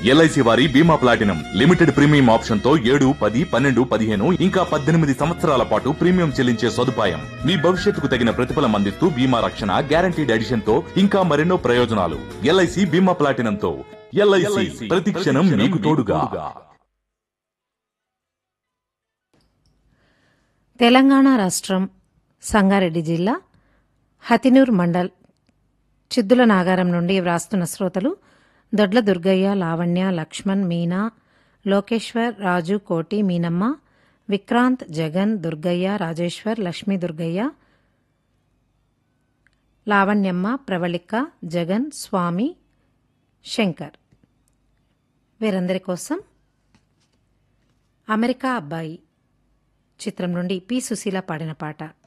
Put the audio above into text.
LIC వారి బీమా platinum limited premium option తో ఏడు పది పన్నెండు పదిహేను ఇంకా పద్దెనిమిది సంవత్సరాల పాటు ప్రీమియం చెల్లించే సదుపాయం మీ భవిష్యత్తుకు తగిన ప్రతిఫలం అందిస్తూ బీమా రక్షణ గ్యారంటీడ్ ఎడిషన్ తో ఇంకా మరెన్నో ప్రయోజనాలు ఎల్ఐసి బీమా ప్లాటినం తో ఎల్ఐసి ప్రతి క్షణం మీకు తోడుగా తెలంగాణ రాష్ట్రం సంగారెడ్డి జిల్లా హతినూర్ మండల్ చిద్దుల నాగారం నుండి వ్రాస్తున్న శ్రోతలు దొడ్ల దుర్గయ్య లావణ్య లక్ష్మణ్ మీనా లోకేశ్వర్ రాజు కోటి మీనమ్మ విక్రాంత్ జగన్ దుర్గయ్య రాజేశ్వర్ లక్ష్మీ దుర్గయ్య లావణ్యమ్మ ప్రవళిక జగన్ స్వామి శంకర్ వీరందరి కోసం అమెరికా అబ్బాయి చిత్రం నుండి పి సుశీల పాడిన పాట